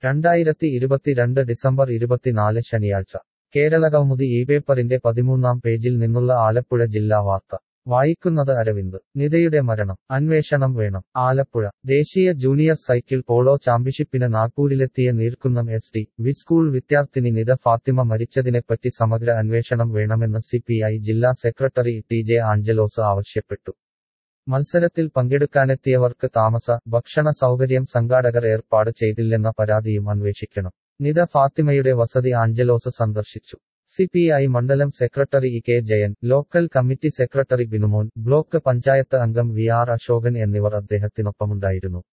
രണ്ടായിരത്തി ഇരുപത്തിരണ്ട് ഡിസംബർ ഇരുപത്തിനാല് ശനിയാഴ്ച കേരളകൗമുദി ഈ പേപ്പറിന്റെ പതിമൂന്നാം പേജിൽ നിന്നുള്ള ആലപ്പുഴ ജില്ലാ വാർത്ത വായിക്കുന്നത് അരവിന്ദ് നിതയുടെ മരണം അന്വേഷണം വേണം ആലപ്പുഴ ദേശീയ ജൂനിയർ സൈക്കിൾ പോളോ ചാമ്പ്യൻഷിപ്പിന് നാഗ്പൂരിലെത്തിയ Neerkunnam S D V school വിദ്യാർത്ഥിനി നിത ഫാത്തിമ മരിച്ചതിനെപ്പറ്റി സമഗ്ര അന്വേഷണം വേണമെന്ന് സിപിഐ ജില്ലാ സെക്രട്ടറി ടി ജെ ആഞ്ചലോസ് ആവശ്യപ്പെട്ടു മത്സരത്തിൽ പങ്കെടുക്കാനെത്തിയവർക്ക് താമസ ഭക്ഷണ സൗകര്യം സംഘാടകർ ഏർപ്പാട് ചെയ്തില്ലെന്ന പരാതിയും അന്വേഷിക്കണം നിത ഫാത്തിമയുടെ വസതി ആഞ്ചലോസ് സന്ദർശിച്ചു സിപിഐ മണ്ഡലം secretary E K Jayan local committee secretary Binumon block panchayat അംഗം വി ആർ അശോകൻ എന്നിവർ അദ്ദേഹത്തിനൊപ്പമുണ്ടായിരുന്നു